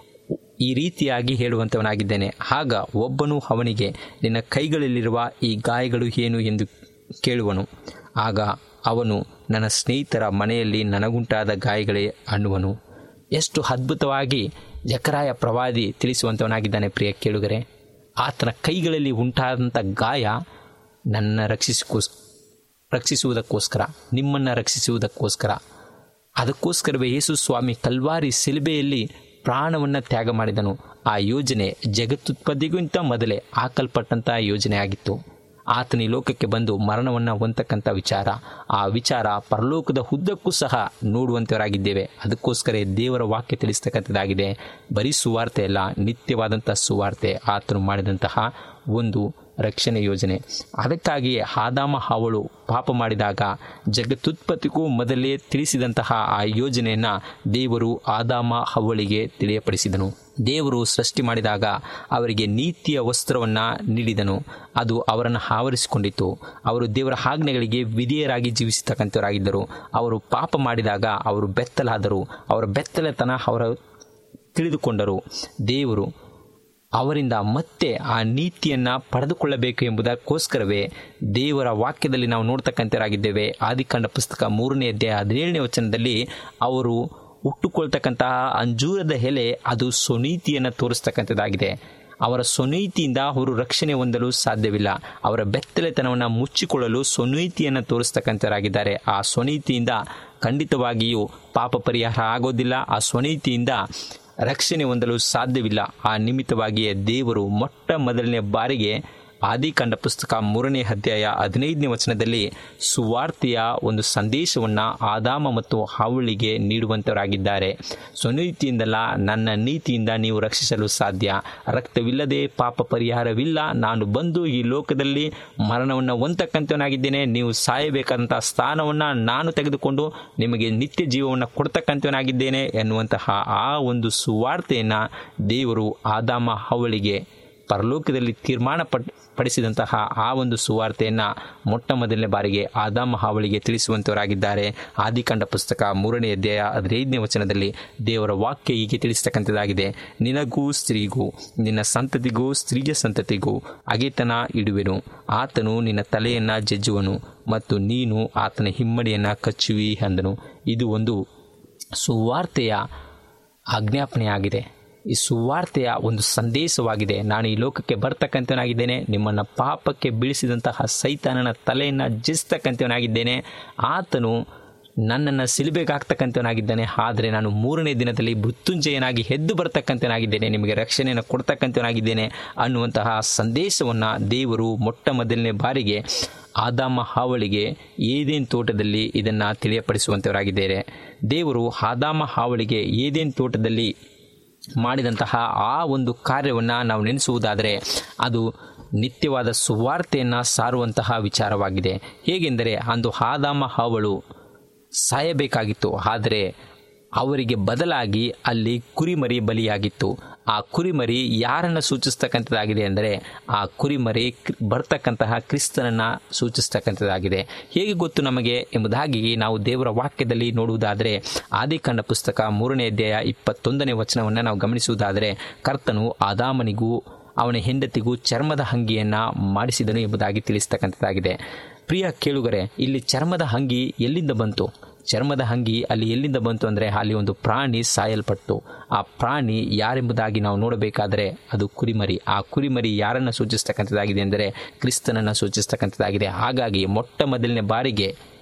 ಈ ರೀತಿಯಾಗಿ ಹೇಳುವಂಥವನಾಗಿದ್ದೇನೆ ಆಗ ಒಬ್ಬನು ಅವನಿಗೆ ನಿನ್ನ ಕೈಗಳಲ್ಲಿರುವ ಈ ಗಾಯಗಳು ಏನು ಎಂದು ಕೇಳುವನು ಆಗ ಅವನು ನನ್ನ ಸ್ನೇಹಿತರ ಮನೆಯಲ್ಲಿ ನನಗುಂಟಾದ ಗಾಯಗಳೇ ಅನ್ನುವನು ಎಷ್ಟು ಅದ್ಭುತವಾಗಿ ಜಕರಾಯ ಪ್ರವಾದಿ ತಿಳಿಸುವಂಥವನಾಗಿದ್ದಾನೆ ಪ್ರಿಯ ಕೇಳುಗರೆ ಆತನ ಕೈಗಳಲ್ಲಿ ಉಂಟಾದಂಥ ಗಾಯ ನನ್ನ ರಕ್ಷಿಸಿಕೋಸ್ ರಕ್ಷಿಸುವುದಕ್ಕೋಸ್ಕರ ನಿಮ್ಮನ್ನು ರಕ್ಷಿಸುವುದಕ್ಕೋಸ್ಕರ ಅದಕ್ಕೋಸ್ಕರವೇ ಯೇಸು ಸ್ವಾಮಿ ಕಲ್ವಾರಿ ಸಿಲುಬೆಯಲ್ಲಿ ಪ್ರಾಣವನ್ನು ತ್ಯಾಗ ಮಾಡಿದನು ಆ ಯೋಜನೆ ಜಗತ್ತುತ್ಪತ್ತಿಗಿಂತ ಮೊದಲೇ ಹಾಕಲ್ಪಟ್ಟಂಥ ಯೋಜನೆ ಆಗಿತ್ತು ಆತನ ಈ ಲೋಕಕ್ಕೆ ಬಂದು ಮರಣವನ್ನು ಹೊಂದಕ್ಕಂಥ ವಿಚಾರ ಆ ವಿಚಾರ ಪರಲೋಕದ ಉದ್ದಕ್ಕೂ ಸಹ ನೋಡುವಂಥವರಾಗಿದ್ದೇವೆ ಅದಕ್ಕೋಸ್ಕರ ದೇವರ ವಾಕ್ಯ ತಿಳಿಸ್ತಕ್ಕಂಥದ್ದಾಗಿದೆ ಬರೀ ಸುವಾರ್ತೆ ಅಲ್ಲ ನಿತ್ಯವಾದಂಥ ಸುವಾರ್ತೆ ಆತನು ಮಾಡಿದಂತಹ ಒಂದು ರಕ್ಷಣೆ ಯೋಜನೆ ಅದಕ್ಕಾಗಿಯೇ ಆದಾಮ ಹಾವಳು ಪಾಪ ಮಾಡಿದಾಗ ಜಗತ್ತುತ್ಪತ್ತಿಗೂ ಮೊದಲೇ ತಿಳಿಸಿದಂತಹ ಆ ಯೋಜನೆಯನ್ನು ದೇವರು ಆದಾಮ ಹವಳಿಗೆ ತಿಳಿಯಪಡಿಸಿದನು ದೇವರು ಸೃಷ್ಟಿ ಮಾಡಿದಾಗ ಅವರಿಗೆ ನೀತಿಯ ವಸ್ತ್ರವನ್ನು ನೀಡಿದನು ಅದು ಅವರನ್ನು ಆವರಿಸಿಕೊಂಡಿತ್ತು ಅವರು ದೇವರ ಆಜ್ಞೆಗಳಿಗೆ ವಿಧೇಯರಾಗಿ ಜೀವಿಸತಕ್ಕಂಥವರಾಗಿದ್ದರು ಅವರು ಪಾಪ ಮಾಡಿದಾಗ ಅವರು ಬೆತ್ತಲಾದರು ಅವರ ಬೆತ್ತಲೆತನ ಅವರ ತಿಳಿದುಕೊಂಡರು ದೇವರು ಅವರಿಂದ ಮತ್ತೆ ಆ ನೀತಿಯನ್ನು ಪಡೆದುಕೊಳ್ಳಬೇಕು ಎಂಬುದಕ್ಕೋಸ್ಕರವೇ ದೇವರ ವಾಕ್ಯದಲ್ಲಿ ನಾವು ನೋಡ್ತಕ್ಕಂಥವರಾಗಿದ್ದೇವೆ ಆದಿಕಾಂಡ ಪುಸ್ತಕ ಮೂರನೇ ಅಧ್ಯಾಯ ಹದಿನೇಳನೇ ವಚನದಲ್ಲಿ ಅವರು ಹುಟ್ಟುಕೊಳ್ತಕ್ಕಂತಹ ಅಂಜೂರದ ಎಲೆ ಅದು ಸ್ವನೀತಿಯನ್ನು ತೋರಿಸ್ತಕ್ಕಂಥದ್ದಾಗಿದೆ ಅವರ ಸ್ವನೀತಿಯಿಂದ ಅವರು ರಕ್ಷಣೆ ಹೊಂದಲು ಸಾಧ್ಯವಿಲ್ಲ ಅವರ ಬೆತ್ತಲೆತನವನ್ನು ಮುಚ್ಚಿಕೊಳ್ಳಲು ಸ್ವನೀತಿಯನ್ನು ತೋರಿಸ್ತಕ್ಕಂಥವರಾಗಿದ್ದಾರೆ ಆ ಸ್ವನೀತಿಯಿಂದ ಖಂಡಿತವಾಗಿಯೂ ಪಾಪ ಪರಿಹಾರ ಆಗೋದಿಲ್ಲ ಆ ಸ್ವನೀತಿಯಿಂದ ರಕ್ಷಣೆ ಹೊಂದಲು ಸಾಧ್ಯವಿಲ್ಲ ಆ ನಿಮಿತ್ತವಾಗಿಯೇ ದೇವರು ಮೊಟ್ಟ ಮೊದಲನೇ ಬಾರಿಗೆ ಆದಿಕಾಂಡ ಪುಸ್ತಕ ಮೂರನೇ ಅಧ್ಯಾಯ ಹದಿನೈದನೇ ವಚನದಲ್ಲಿ ಸುವಾರ್ತೆಯ ಒಂದು ಸಂದೇಶವನ್ನು ಆದಾಮ ಮತ್ತು ಹಾವಳಿಗೆ ನೀಡುವಂಥವರಾಗಿದ್ದಾರೆ ಸ್ವನೀತಿಯಿಂದಲ್ಲ ನನ್ನ ನೀತಿಯಿಂದ ನೀವು ರಕ್ಷಿಸಲು ಸಾಧ್ಯ ರಕ್ತವಿಲ್ಲದೆ ಪಾಪ ಪರಿಹಾರವಿಲ್ಲ ನಾನು ಬಂದು ಈ ಲೋಕದಲ್ಲಿ ಮರಣವನ್ನು ಹೊಂದಕ್ಕಂಥವನಾಗಿದ್ದೇನೆ ನೀವು ಸಾಯಬೇಕಾದಂಥ ಸ್ಥಾನವನ್ನು ನಾನು ತೆಗೆದುಕೊಂಡು ನಿಮಗೆ ನಿತ್ಯ ಜೀವವನ್ನು ಕೊಡ್ತಕ್ಕಂಥವನಾಗಿದ್ದೇನೆ ಎನ್ನುವಂತಹ ಆ ಒಂದು ಸುವಾರ್ತೆಯನ್ನು ದೇವರು ಆದಾಮ ಹಾವಳಿಗೆ ಪರಲೋಕದಲ್ಲಿ ತೀರ್ಮಾನ ಪಡ್ ಪಡಿಸಿದಂತಹ ಆ ಒಂದು ಸುವಾರ್ತೆಯನ್ನು ಮೊಟ್ಟ ಮೊದಲನೇ ಬಾರಿಗೆ ಆದಾಮ ಹಾವಳಿಗೆ ತಿಳಿಸುವಂಥವರಾಗಿದ್ದಾರೆ ಆದಿಕಾಂಡ ಪುಸ್ತಕ ಮೂರನೇ ಅಧ್ಯಾಯ ಹದಿನೈದನೇ ವಚನದಲ್ಲಿ ದೇವರ ವಾಕ್ಯ ಹೀಗೆ ತಿಳಿಸ್ತಕ್ಕಂಥದ್ದಾಗಿದೆ ನಿನಗೂ ಸ್ತ್ರೀಗೂ ನಿನ್ನ ಸಂತತಿಗೂ ಸ್ತ್ರೀಯ ಸಂತತಿಗೂ ಅಗೆತನ ಇಡುವೆನು ಆತನು ನಿನ್ನ ತಲೆಯನ್ನು ಜಜ್ಜುವನು ಮತ್ತು ನೀನು ಆತನ ಹಿಮ್ಮಡಿಯನ್ನು ಕಚ್ಚುವಿ ಅಂದನು ಇದು ಒಂದು ಸುವಾರ್ತೆಯ ಆಜ್ಞಾಪನೆಯಾಗಿದೆ ಈ ಸುವಾರ್ತೆಯ ಒಂದು ಸಂದೇಶವಾಗಿದೆ ನಾನು ಈ ಲೋಕಕ್ಕೆ ಬರ್ತಕ್ಕಂಥವನಾಗಿದ್ದೇನೆ ನಿಮ್ಮನ್ನು ಪಾಪಕ್ಕೆ ಬೀಳಿಸಿದಂತಹ ಸೈತಾನನ ತಲೆಯನ್ನು ಜಯಿಸ್ತಕ್ಕಂಥವನಾಗಿದ್ದೇನೆ ಆತನು ನನ್ನನ್ನು ಸಿಲುಬೆಗಾಗ್ತಕ್ಕಂಥವನಾಗಿದ್ದಾನೆ ಆದರೆ ನಾನು ಮೂರನೇ ದಿನದಲ್ಲಿ ಮೃತ್ಯುಂಜಯನಾಗಿ ಎದ್ದು ಬರ್ತಕ್ಕಂಥವನಾಗಿದ್ದೇನೆ ನಿಮಗೆ ರಕ್ಷಣೆಯನ್ನು ಕೊಡ್ತಕ್ಕಂಥವನಾಗಿದ್ದೇನೆ ಅನ್ನುವಂತಹ ಸಂದೇಶವನ್ನು ದೇವರು ಮೊಟ್ಟ ಮೊದಲನೇ ಬಾರಿಗೆ ಆದಾಮ ಹಾವಳಿಗೆ ಏದೇನ್ ತೋಟದಲ್ಲಿ ಇದನ್ನು ತಿಳಿಯಪಡಿಸುವಂಥವರಾಗಿದ್ದಾರೆ ದೇವರು ಆದಾಮ ಹಾವಳಿಗೆ ಏದೇನ್ ತೋಟದಲ್ಲಿ ಮಾಡಿದಂತಹ ಆ ಒಂದು ಕಾರ್ಯವನ್ನು ನಾವು ನೆನೆಸುವುದಾದರೆ ಅದು ನಿತ್ಯವಾದ ಸುವಾರ್ತೆಯನ್ನು ಸಾರುವಂತಹ ವಿಚಾರವಾಗಿದೆ ಹೇಗೆಂದರೆ ಅಂದು ಆದಾಮ ಹಾವಳು ಸಾಯಬೇಕಾಗಿತ್ತು ಆದರೆ ಅವರಿಗೆ ಬದಲಾಗಿ ಅಲ್ಲಿ ಕುರಿಮರಿ ಬಲಿಯಾಗಿತ್ತು ಆ ಕುರಿಮರಿ ಯಾರನ್ನು ಸೂಚಿಸ್ತಕ್ಕಂಥದ್ದಾಗಿದೆ ಅಂದರೆ ಆ ಕುರಿಮರಿ ಬರ್ತಕ್ಕಂತಹ ಕ್ರಿಸ್ತನನ್ನು ಸೂಚಿಸ್ತಕ್ಕಂಥದ್ದಾಗಿದೆ ಹೇಗೆ ಗೊತ್ತು ನಮಗೆ ಎಂಬುದಾಗಿ ನಾವು ದೇವರ ವಾಕ್ಯದಲ್ಲಿ ನೋಡುವುದಾದರೆ ಆದಿಕಾಂಡ ಪುಸ್ತಕ ಮೂರನೇ ಅಧ್ಯಾಯ ಇಪ್ಪತ್ತೊಂದನೇ ವಚನವನ್ನು ನಾವು ಗಮನಿಸುವುದಾದರೆ ಕರ್ತನು ಆದಾಮನಿಗೂ ಅವನ ಹೆಂಡತಿಗೂ ಚರ್ಮದ ಅಂಗಿಯನ್ನು ಮಾಡಿಸಿದನು ಎಂಬುದಾಗಿ ತಿಳಿಸ್ತಕ್ಕಂಥದ್ದಾಗಿದೆ ಪ್ರಿಯ ಕೇಳುಗರೆ ಇಲ್ಲಿ ಚರ್ಮದ ಅಂಗಿ ಎಲ್ಲಿಂದ ಬಂತು ಚರ್ಮದ ಅಂಗಿ ಅಲ್ಲಿ ಎಲ್ಲಿಂದ ಬಂತು ಅಂದರೆ ಅಲ್ಲಿ ಒಂದು ಪ್ರಾಣಿ ಸಾಯಲ್ಪಟ್ಟು ಆ ಪ್ರಾಣಿ ಯಾರೆಂಬುದಾಗಿ ನಾವು ನೋಡಬೇಕಾದರೆ ಅದು ಕುರಿಮರಿ ಆ ಕುರಿಮರಿ ಯಾರನ್ನು ಸೂಚಿಸ್ತಕ್ಕಂಥದ್ದಾಗಿದೆ ಎಂದರೆ ಕ್ರಿಸ್ತನನ್ನು ಸೂಚಿಸ್ತಕ್ಕಂಥದ್ದಾಗಿದೆ ಹಾಗಾಗಿ ಮೊಟ್ಟ ಮೊದಲನೇ ಬಾರಿಗೆ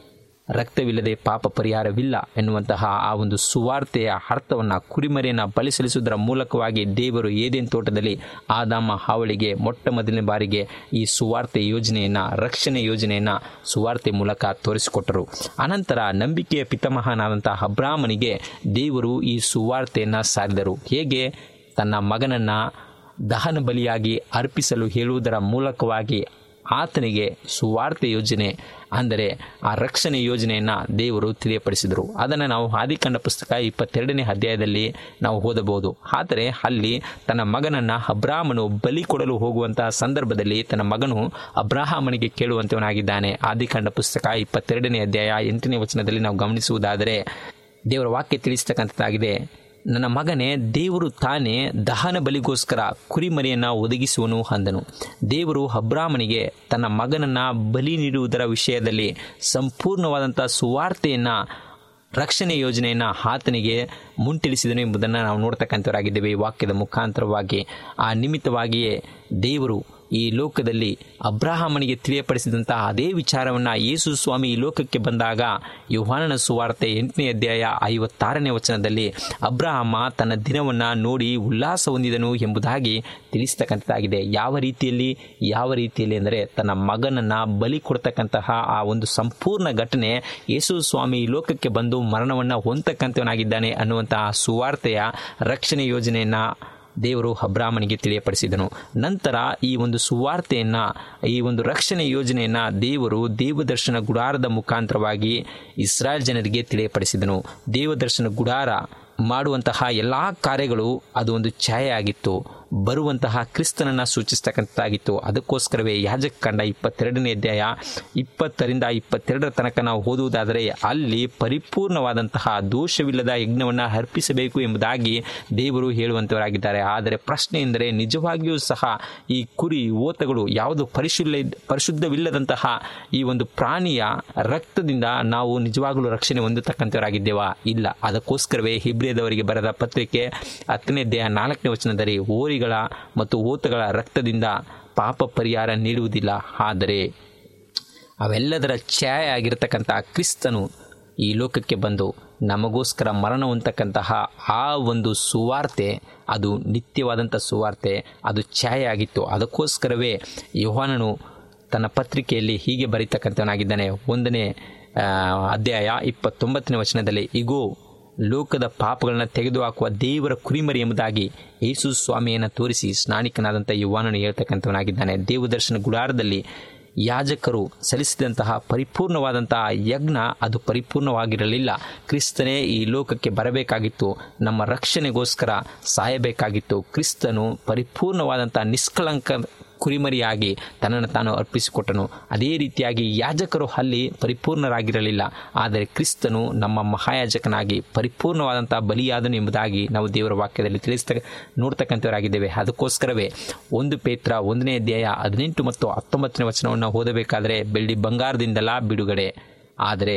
ರಕ್ತವಿಲ್ಲದೆ ಪಾಪ ಪರಿಹಾರವಿಲ್ಲ ಎನ್ನುವಂತಹ ಆ ಒಂದು ಸುವಾರ್ತೆಯ ಅರ್ಥವನ್ನು ಕುರಿಮರಿಯನ್ನು ಬಲಿ ಸಲ್ಲಿಸುವುದರ ಮೂಲಕವಾಗಿ ದೇವರು ಏದೇನ್ ತೋಟದಲ್ಲಿ ಆದಾಮ ಹಾವಳಿಗೆ ಮೊಟ್ಟ ಮೊದಲನೇ ಬಾರಿಗೆ ಈ ಸುವಾರ್ತೆ ಯೋಜನೆಯನ್ನು ರಕ್ಷಣೆ ಯೋಜನೆಯನ್ನು ಸುವಾರ್ತೆ ಮೂಲಕ ತೋರಿಸಿಕೊಟ್ಟರು ಅನಂತರ ನಂಬಿಕೆಯ ಪಿತಾಮಹನಾದಂತಹ ಅಬ್ರಾಹ್ಮನಿಗೆ ದೇವರು ಈ ಸುವಾರ್ತೆಯನ್ನು ಸಾರಿದರು ಹೇಗೆ ತನ್ನ ಮಗನನ್ನು ದಹನ ಬಲಿಯಾಗಿ ಅರ್ಪಿಸಲು ಹೇಳುವುದರ ಮೂಲಕವಾಗಿ ಆತನಿಗೆ ಸುವಾರ್ತೆ ಯೋಜನೆ ಅಂದರೆ ಆ ರಕ್ಷಣೆ ಯೋಜನೆಯನ್ನು ದೇವರು ತಿಳಿಯಪಡಿಸಿದರು ಅದನ್ನು ನಾವು ಆದಿಕಾಂಡ ಪುಸ್ತಕ ಇಪ್ಪತ್ತೆರಡನೇ ಅಧ್ಯಾಯದಲ್ಲಿ ನಾವು ಓದಬಹುದು ಆದರೆ ಅಲ್ಲಿ ತನ್ನ ಮಗನನ್ನು ಅಬ್ರಾಹ್ಮನು ಬಲಿ ಕೊಡಲು ಹೋಗುವಂತಹ ಸಂದರ್ಭದಲ್ಲಿ ತನ್ನ ಮಗನು ಅಬ್ರಾಹ್ಮನಿಗೆ ಕೇಳುವಂತವನಾಗಿದ್ದಾನೆ ಆದಿಕಾಂಡ ಪುಸ್ತಕ ಇಪ್ಪತ್ತೆರಡನೇ ಅಧ್ಯಾಯ ಎಂಟನೇ ವಚನದಲ್ಲಿ ನಾವು ಗಮನಿಸುವುದಾದರೆ ದೇವರ ವಾಕ್ಯ ತಿಳಿಸ್ತಕ್ಕಂಥದ್ದಾಗಿದೆ ನನ್ನ ಮಗನೇ ದೇವರು ತಾನೇ ದಹನ ಬಲಿಗೋಸ್ಕರ ಕುರಿಮರಿಯನ್ನು ಒದಗಿಸುವನು ಅಂದನು ದೇವರು ಅಬ್ರಾಹ್ಮನಿಗೆ ತನ್ನ ಮಗನನ್ನು ಬಲಿ ನೀಡುವುದರ ವಿಷಯದಲ್ಲಿ ಸಂಪೂರ್ಣವಾದಂಥ ಸುವಾರ್ತೆಯನ್ನು ರಕ್ಷಣೆ ಯೋಜನೆಯನ್ನು ಆತನಿಗೆ ಮುಂತಿಳಿಸಿದನು ಎಂಬುದನ್ನು ನಾವು ನೋಡ್ತಕ್ಕಂಥವರಾಗಿದ್ದೇವೆ ಈ ವಾಕ್ಯದ ಮುಖಾಂತರವಾಗಿ ಆ ನಿಮಿತ್ತವಾಗಿಯೇ ದೇವರು ಈ ಲೋಕದಲ್ಲಿ ಅಬ್ರಾಹ್ಮನಿಗೆ ತಿಳಿಯಪಡಿಸಿದಂತಹ ಅದೇ ವಿಚಾರವನ್ನು ಯೇಸು ಸ್ವಾಮಿ ಈ ಲೋಕಕ್ಕೆ ಬಂದಾಗ ಯುಹಾನನ ಸುವಾರ್ತೆ ಎಂಟನೇ ಅಧ್ಯಾಯ ಐವತ್ತಾರನೇ ವಚನದಲ್ಲಿ ಅಬ್ರಾಹಮ ತನ್ನ ದಿನವನ್ನು ನೋಡಿ ಉಲ್ಲಾಸ ಹೊಂದಿದನು ಎಂಬುದಾಗಿ ತಿಳಿಸ್ತಕ್ಕಂಥದ್ದಾಗಿದೆ ಯಾವ ರೀತಿಯಲ್ಲಿ ಯಾವ ರೀತಿಯಲ್ಲಿ ಅಂದರೆ ತನ್ನ ಮಗನನ್ನು ಬಲಿ ಕೊಡ್ತಕ್ಕಂತಹ ಆ ಒಂದು ಸಂಪೂರ್ಣ ಘಟನೆ ಯೇಸು ಸ್ವಾಮಿ ಈ ಲೋಕಕ್ಕೆ ಬಂದು ಮರಣವನ್ನು ಹೊಂದತಕ್ಕಂಥವನಾಗಿದ್ದಾನೆ ಅನ್ನುವಂತಹ ಸುವಾರ್ತೆಯ ರಕ್ಷಣೆ ಯೋಜನೆಯನ್ನು ದೇವರು ಅಬ್ರಾಹ್ಮನಿಗೆ ತಿಳಿಯಪಡಿಸಿದನು ನಂತರ ಈ ಒಂದು ಸುವಾರ್ತೆಯನ್ನು ಈ ಒಂದು ರಕ್ಷಣೆ ಯೋಜನೆಯನ್ನು ದೇವರು ದೇವದರ್ಶನ ಗುಡಾರದ ಮುಖಾಂತರವಾಗಿ ಇಸ್ರಾಯೇಲ್ ಜನರಿಗೆ ತಿಳಿಯಪಡಿಸಿದನು ದೇವದರ್ಶನ ಗುಡಾರ ಮಾಡುವಂತಹ ಎಲ್ಲ ಕಾರ್ಯಗಳು ಅದು ಒಂದು ಛಾಯೆ ಆಗಿತ್ತು ಬರುವಂತಹ ಕ್ರಿಸ್ತನನ್ನು ಸೂಚಿಸ್ತಕ್ಕಂಥದ್ದಾಗಿತ್ತು ಅದಕ್ಕೋಸ್ಕರವೇ ಯಾಜಕ ಕಂಡ ಇಪ್ಪತ್ತೆರಡನೇ ಅಧ್ಯಾಯ ಇಪ್ಪತ್ತರಿಂದ ಇಪ್ಪತ್ತೆರಡರ ತನಕ ನಾವು ಓದುವುದಾದರೆ ಅಲ್ಲಿ ಪರಿಪೂರ್ಣವಾದಂತಹ ದೋಷವಿಲ್ಲದ ಯಜ್ಞವನ್ನು ಅರ್ಪಿಸಬೇಕು ಎಂಬುದಾಗಿ ದೇವರು ಹೇಳುವಂಥವರಾಗಿದ್ದಾರೆ ಆದರೆ ಪ್ರಶ್ನೆ ಎಂದರೆ ನಿಜವಾಗಿಯೂ ಸಹ ಈ ಕುರಿ ಓತಗಳು ಯಾವುದು ಪರಿಶುದ್ಧ ಪರಿಶುದ್ಧವಿಲ್ಲದಂತಹ ಈ ಒಂದು ಪ್ರಾಣಿಯ ರಕ್ತದಿಂದ ನಾವು ನಿಜವಾಗಲೂ ರಕ್ಷಣೆ ಹೊಂದತಕ್ಕಂಥವರಾಗಿದ್ದೇವಾ ಇಲ್ಲ ಅದಕ್ಕೋಸ್ಕರವೇ ಹಿಬ್ರಿಯದವರಿಗೆ ಬರೆದ ಪತ್ರಿಕೆ ಹತ್ತನೇ ದೇಹ ನಾಲ್ಕನೇ ವಚನದಲ್ಲಿ ಓರಿಗಳ ಮತ್ತು ಓತಗಳ ರಕ್ತದಿಂದ ಪಾಪ ಪರಿಹಾರ ನೀಡುವುದಿಲ್ಲ ಆದರೆ ಅವೆಲ್ಲದರ ಛಾಯೆ ಆಗಿರತಕ್ಕಂಥ ಕ್ರಿಸ್ತನು ಈ ಲೋಕಕ್ಕೆ ಬಂದು ನಮಗೋಸ್ಕರ ಮರಣ ಹೊಂದತಕ್ಕಂತಹ ಆ ಒಂದು ಸುವಾರ್ತೆ ಅದು ನಿತ್ಯವಾದಂಥ ಸುವಾರ್ತೆ ಅದು ಛಾಯೆ ಆಗಿತ್ತು ಅದಕ್ಕೋಸ್ಕರವೇ ಯೋಹಾನನು ತನ್ನ ಪತ್ರಿಕೆಯಲ್ಲಿ ಹೀಗೆ ಬರೀತಕ್ಕಂಥವನಾಗಿದ್ದಾನೆ ಒಂದನೇ ಆ, ಅಧ್ಯಾಯ ಇಪ್ಪತ್ತೊಂಬತ್ತನೇ ವಚನದಲ್ಲಿ ಇಗೋ ಲೋಕದ ಪಾಪಗಳನ್ನು ತೆಗೆದುಹಾಕುವ ದೇವರ ಕುರಿಮರಿ ಎಂಬುದಾಗಿ ಯೇಸು ಸ್ವಾಮಿಯನ್ನು ತೋರಿಸಿ ಸ್ನಾನಿಕನಾದಂಥ ಯುವಾನನು ಹೇಳ್ತಕ್ಕಂಥವನಾಗಿದ್ದಾನೆ ದೇವದರ್ಶನ ಗುಡಾರದಲ್ಲಿ ಯಾಜಕರು ಸಲ್ಲಿಸಿದಂತಹ ಪರಿಪೂರ್ಣವಾದಂತಹ ಯಜ್ಞ ಅದು ಪರಿಪೂರ್ಣವಾಗಿರಲಿಲ್ಲ ಕ್ರಿಸ್ತನೇ ಈ ಲೋಕಕ್ಕೆ ಬರಬೇಕಾಗಿತ್ತು ನಮ್ಮ ರಕ್ಷಣೆಗೋಸ್ಕರ ಸಾಯಬೇಕಾಗಿತ್ತು ಕ್ರಿಸ್ತನು ಪರಿಪೂರ್ಣವಾದಂಥ ನಿಷ್ಕಳಂಕ ಕುರಿಮರಿಯಾಗಿ ತನ್ನನ್ನು ತಾನು ಅರ್ಪಿಸಿಕೊಟ್ಟನು ಅದೇ ರೀತಿಯಾಗಿ ಯಾಜಕರು ಅಲ್ಲಿ ಪರಿಪೂರ್ಣರಾಗಿರಲಿಲ್ಲ ಆದರೆ ಕ್ರಿಸ್ತನು ನಮ್ಮ ಮಹಾಯಾಜಕನಾಗಿ ಪರಿಪೂರ್ಣವಾದಂಥ ಬಲಿಯಾದನು ಎಂಬುದಾಗಿ ನಾವು ದೇವರ ವಾಕ್ಯದಲ್ಲಿ ತಿಳಿಸ್ತ ನೋಡ್ತಕ್ಕಂಥವರಾಗಿದ್ದೇವೆ ಅದಕ್ಕೋಸ್ಕರವೇ ಒಂದು ಪೇತ್ರ ಒಂದನೇ ಅಧ್ಯಾಯ ಹದಿನೆಂಟು ಮತ್ತು ಹತ್ತೊಂಬತ್ತನೇ ವಚನವನ್ನು ಓದಬೇಕಾದರೆ ಬೆಳ್ಳಿ ಬಂಗಾರದಿಂದಲ ಬಿಡುಗಡೆ ಆದರೆ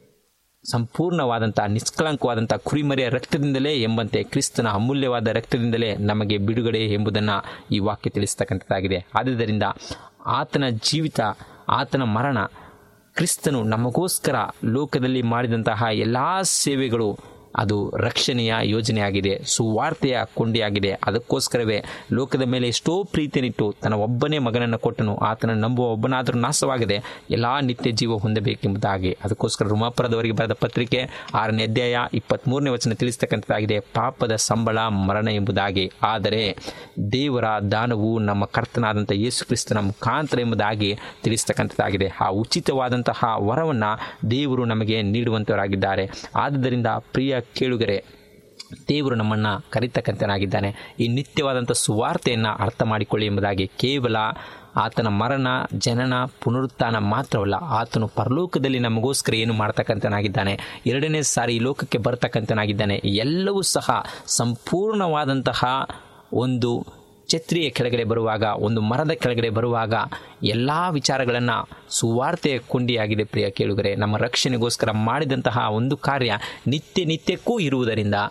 ಸಂಪೂರ್ಣವಾದಂಥ ನಿಷ್ಕಳಂಕವಾದಂಥ ಕುರಿಮರಿಯ ರಕ್ತದಿಂದಲೇ ಎಂಬಂತೆ ಕ್ರಿಸ್ತನ ಅಮೂಲ್ಯವಾದ ರಕ್ತದಿಂದಲೇ ನಮಗೆ ಬಿಡುಗಡೆ ಎಂಬುದನ್ನು ಈ ವಾಕ್ಯ ತಿಳಿಸ್ತಕ್ಕಂಥದ್ದಾಗಿದೆ ಆದುದರಿಂದ ಆತನ ಜೀವಿತ ಆತನ ಮರಣ ಕ್ರಿಸ್ತನು ನಮಗೋಸ್ಕರ ಲೋಕದಲ್ಲಿ ಮಾಡಿದಂತಹ ಎಲ್ಲ ಸೇವೆಗಳು ಅದು ರಕ್ಷಣೆಯ ಯೋಜನೆಯಾಗಿದೆ ಸುವಾರ್ತೆಯ ಕೊಂಡಿಯಾಗಿದೆ ಅದಕ್ಕೋಸ್ಕರವೇ ಲೋಕದ ಮೇಲೆ ಎಷ್ಟೋ ಪ್ರೀತಿಯನ್ನಿಟ್ಟು ತನ್ನ ಒಬ್ಬನೇ ಮಗನನ್ನು ಕೊಟ್ಟನು ಆತನ ನಂಬುವ ಒಬ್ಬನಾದರೂ ನಾಶವಾಗದೆ ಎಲ್ಲ ನಿತ್ಯ ಜೀವ ಹೊಂದಬೇಕೆಂಬುದಾಗಿ ಅದಕ್ಕೋಸ್ಕರ ರುಮಾಪುರದವರಿಗೆ ಬರೆದ ಪತ್ರಿಕೆ ಆರನೇ ಅಧ್ಯಾಯ ಇಪ್ಪತ್ತ್ಮೂರನೇ ವಚನ ತಿಳಿಸ್ತಕ್ಕಂಥದ್ದಾಗಿದೆ ಪಾಪದ ಸಂಬಳ ಮರಣ ಎಂಬುದಾಗಿ ಆದರೆ ದೇವರ ದಾನವು ನಮ್ಮ ಕರ್ತನಾದಂಥ ಯೇಸು ಕ್ರಿಸ್ತನ ಮುಖಾಂತರ ಎಂಬುದಾಗಿ ತಿಳಿಸ್ತಕ್ಕಂಥದ್ದಾಗಿದೆ ಆ ಉಚಿತವಾದಂತಹ ವರವನ್ನು ದೇವರು ನಮಗೆ ನೀಡುವಂಥವರಾಗಿದ್ದಾರೆ ಆದ್ದರಿಂದ ಪ್ರಿಯ ಕೇಳುಗರೆ ದೇವರು ನಮ್ಮನ್ನು ಕರಿತಕ್ಕಂಥನಾಗಿದ್ದಾನೆ ಈ ನಿತ್ಯವಾದಂಥ ಸುವಾರ್ತೆಯನ್ನು ಅರ್ಥ ಮಾಡಿಕೊಳ್ಳಿ ಎಂಬುದಾಗಿ ಕೇವಲ ಆತನ ಮರಣ ಜನನ ಪುನರುತ್ಥಾನ ಮಾತ್ರವಲ್ಲ ಆತನು ಪರಲೋಕದಲ್ಲಿ ನಮಗೋಸ್ಕರ ಏನು ಮಾಡ್ತಕ್ಕಂಥನಾಗಿದ್ದಾನೆ ಎರಡನೇ ಸಾರಿ ಈ ಲೋಕಕ್ಕೆ ಬರ್ತಕ್ಕಂಥನಾಗಿದ್ದಾನೆ ಎಲ್ಲವೂ ಸಹ ಸಂಪೂರ್ಣವಾದಂತಹ ಒಂದು ಛತ್ರಿಯ ಕೆಳಗಡೆ ಬರುವಾಗ ಒಂದು ಮರದ ಕೆಳಗಡೆ ಬರುವಾಗ ಎಲ್ಲ ವಿಚಾರಗಳನ್ನು ಸುವಾರ್ತೆಯ ಕೊಂಡಿಯಾಗಿದೆ ಪ್ರಿಯ ಕೇಳುಗರೆ ನಮ್ಮ ರಕ್ಷಣೆಗೋಸ್ಕರ ಮಾಡಿದಂತಹ ಒಂದು ಕಾರ್ಯ ನಿತ್ಯ ನಿತ್ಯಕ್ಕೂ ಇರುವುದರಿಂದ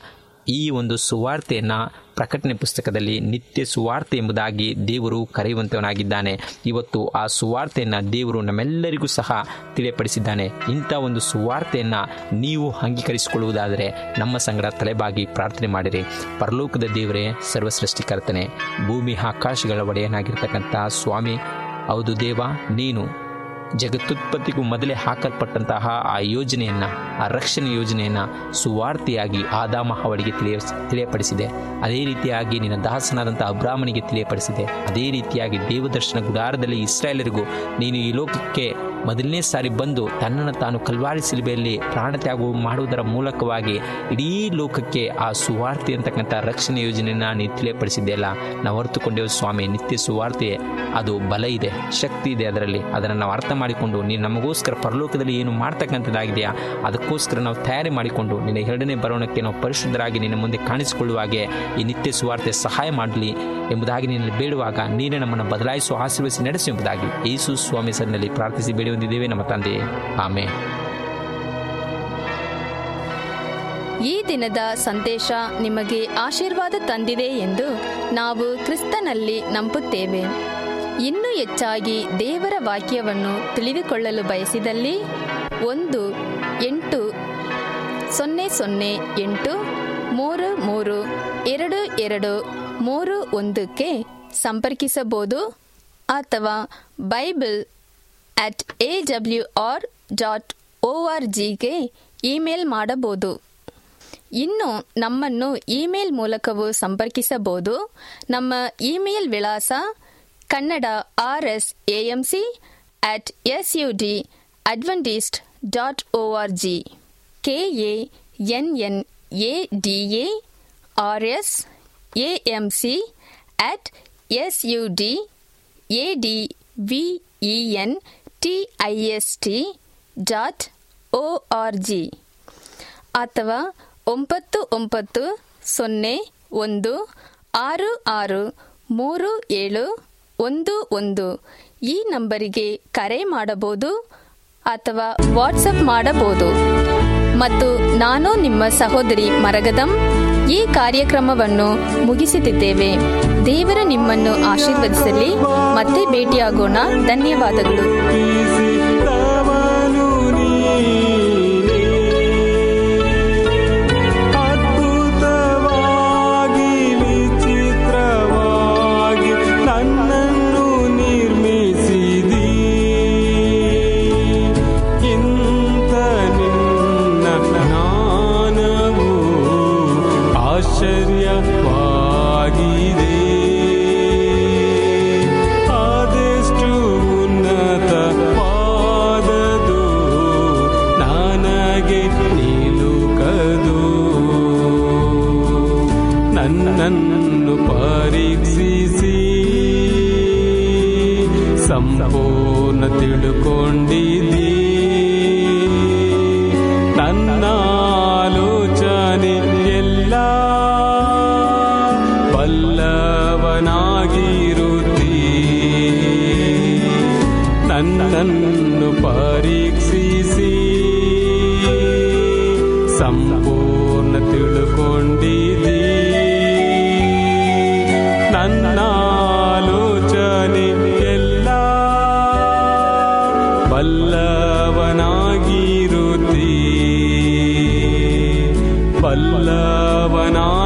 ಈ ಒಂದು ಸುವಾರ್ತೆಯನ್ನು ಪ್ರಕಟಣೆ ಪುಸ್ತಕದಲ್ಲಿ ನಿತ್ಯ ಸುವಾರ್ತೆ ಎಂಬುದಾಗಿ ದೇವರು ಕರೆಯುವಂತವನಾಗಿದ್ದಾನೆ ಇವತ್ತು ಆ ಸುವಾರ್ತೆಯನ್ನು ದೇವರು ನಮ್ಮೆಲ್ಲರಿಗೂ ಸಹ ತಿಳಿಯಪಡಿಸಿದ್ದಾನೆ ಇಂಥ ಒಂದು ಸುವಾರ್ತೆಯನ್ನು ನೀವು ಅಂಗೀಕರಿಸಿಕೊಳ್ಳುವುದಾದರೆ ನಮ್ಮ ಸಂಗಡ ತಲೆಬಾಗಿ ಪ್ರಾರ್ಥನೆ ಮಾಡಿರಿ ಪರಲೋಕದ ದೇವರೇ ಸರ್ವಸೃಷ್ಟಿಕರ್ತನೆ ಭೂಮಿ ಆಕಾಶಗಳ ಒಡೆಯನಾಗಿರ್ತಕ್ಕಂಥ ಸ್ವಾಮಿ ಹೌದು ದೇವ ನೀನು ಜಗತ್ತುತ್ಪತ್ತಿಗೂ ಮೊದಲೇ ಹಾಕಲ್ಪಟ್ಟಂತಹ ಆ ಯೋಜನೆಯನ್ನು ಆ ರಕ್ಷಣೆ ಯೋಜನೆಯನ್ನು ಸುವಾರ್ತೆಯಾಗಿ ಆದಾಮ ಅವಳಿಗೆ ತಿಳಿಯ ತಿಳಿಯಪಡಿಸಿದೆ ಅದೇ ರೀತಿಯಾಗಿ ನಿನ್ನ ದಾಸನಾದಂಥ ಅಬ್ರಾಹ್ಮಣಿಗೆ ತಿಳಿಯಪಡಿಸಿದೆ ಅದೇ ರೀತಿಯಾಗಿ ದೇವದರ್ಶನ ಗುಡಾರದಲ್ಲಿ ಇಸ್ರಾಯೇಲರಿಗೂ ನೀನು ಈ ಲೋಕಕ್ಕೆ ಮೊದಲನೇ ಸಾರಿ ಬಂದು ತನ್ನನ್ನು ತಾನು ಕಲ್ವಾರಿ ಸಿಲುಬೆಯಲ್ಲಿ ಪ್ರಾಣತ್ಯಾಗ ಮಾಡುವುದರ ಮೂಲಕವಾಗಿ ಇಡೀ ಲೋಕಕ್ಕೆ ಆ ಸುವಾರ್ತೆ ಅಂತಕ್ಕಂಥ ರಕ್ಷಣೆ ಯೋಜನೆಯನ್ನು ನೀನು ತಿಳಿಯಪಡಿಸಿದ್ದೆಲ್ಲ ನಾವು ಅರ್ಥಕೊಂಡೇವು ಸ್ವಾಮಿ ನಿತ್ಯ ಸುವಾರ್ತೆ ಅದು ಬಲ ಇದೆ ಶಕ್ತಿ ಇದೆ ಅದರಲ್ಲಿ ಅದನ್ನು ನಾವು ಅರ್ಥ ಮಾಡಿಕೊಂಡು ನೀನು ನಮಗೋಸ್ಕರ ಪರಲೋಕದಲ್ಲಿ ಏನು ಮಾಡ್ತಕ್ಕಂಥದ್ದಾಗಿದೆಯಾ ಅದಕ್ಕೋಸ್ಕರ ನಾವು ತಯಾರಿ ಮಾಡಿಕೊಂಡು ನಿನ್ನ ಎರಡನೇ ಬರೋಣಕ್ಕೆ ನಾವು ಪರಿಶುದ್ಧರಾಗಿ ನಿನ್ನ ಮುಂದೆ ಕಾಣಿಸಿಕೊಳ್ಳುವ ಹಾಗೆ ಈ ನಿತ್ಯ ಸುವಾರ್ತೆ ಸಹಾಯ ಮಾಡಲಿ ಎಂಬುದಾಗಿ ನಿನ್ನಲ್ಲಿ ಬೇಡುವಾಗ ನೀನೇ ನಮ್ಮನ್ನು ಬದಲಾಯಿಸುವ ಆಶೀರ್ವದಿಸಿ ನಡೆಸು ಎಂಬುದಾಗಿ ಯೇಸು ಸ್ವಾಮಿ ಸರಿನಲ್ಲಿ ಪ್ರಾರ್ಥಿಸಿ ಬೇಡಿ ಹೊಂದಿದ್ದೇವೆ ನಮ್ಮ ತಂದೆ ಆಮೇ ಈ ದಿನದ ಸಂದೇಶ ನಿಮಗೆ ಆಶೀರ್ವಾದ ತಂದಿದೆ ಎಂದು ನಾವು ಕ್ರಿಸ್ತನಲ್ಲಿ ನಂಬುತ್ತೇವೆ ಇನ್ನೂ ಹೆಚ್ಚಾಗಿ ದೇವರ ವಾಕ್ಯವನ್ನು ತಿಳಿದುಕೊಳ್ಳಲು ಬಯಸಿದಲ್ಲಿ ಒಂದು ಎಂಟು ಸೊನ್ನೆ ಸೊನ್ನೆ ಎಂಟು ಮೂರು ಮೂರು ಎರಡು ಎರಡು ಮೂರು ಒಂದಕ್ಕೆ ಸಂಪರ್ಕಿಸಬಹುದು ಅಥವಾ Bible at A W R dot O R ಜಿಗೆ ಇಮೇಲ್ ಮಾಡಬಹುದು ಇನ್ನು ನಮ್ಮನ್ನು ಇಮೇಲ್ ಮೂಲಕವೂ ಸಂಪರ್ಕಿಸಬಹುದು ನಮ್ಮ ಇಮೇಲ್ ವಿಳಾಸ Kannada R S A M C at S U D Adventist dot O R G K A N N A D A R S A M C at S U D A D V E N T I S T dot O R G ಅಥವಾ ಒಂಬತ್ತು ಒಂಬತ್ತು ಸೊನ್ನೆ ಒಂದು ಆರು ಆರು ಮೂರು ಏಳು ಒಂದು ಒಂದು ಈ ನಂಬರಿಗೆ ಕರೆ ಮಾಡಬಹುದು ಅಥವಾ ವಾಟ್ಸಪ್ ಮಾಡಬಹುದು ಮತ್ತು ನಾನು ನಿಮ್ಮ ಸಹೋದರಿ ಮರಗದಂ ಈ ಕಾರ್ಯಕ್ರಮವನ್ನು ಮುಗಿಸುತ್ತಿದ್ದೇವೆ ದೇವರು ನಿಮ್ಮನ್ನು ಆಶೀರ್ವದಿಸಲಿ ಮತ್ತೆ ಭೇಟಿಯಾಗೋಣ ಧನ್ಯವಾದಗಳು ಪ್ರೀತಿಸಿದವನು ನೀನೇ. ಅದ್ಭುತವಾಗಿ ವಿಚಿತ್ರವಾಗಿ ನನ್ನನ್ನು ನಿರ್ಮಿಸಿದಿ ಇಂಥ ನಿನ್ನ ಜ್ಞಾನವು ಆಶ್ಚರ್ಯವಾಗಿದೆ ಆದಷ್ಟು ಉನ್ನತವಾದದು ನನಗೆ ನಿಲುಕದು ನನ್ನನ್ನು ಪರೀಕ್ಷಿಸಿ ಸಂಪೂರ್ಣ ತಿಳುಕೊಂಡಿದ್ದೀ ನನ್ನ ಆಲೋಚನೆ ಎಲ್ಲ ಬಲ್ಲವನಾಗಿರುತ್ತೀ ನನ್ನನ್ನು ಪರೀಕ್ಷಿಸಿ ಸಂಪೂರ್ಣ ತಿಳುಕೊಂಡಿದ್ದೀ ನನ್ನ ಆಲೋಚನೆ ಎಲ್ಲ ಬಲ್ಲವನಾಗಿರುತ್ತೀ ಬಲ್ಲವನಾ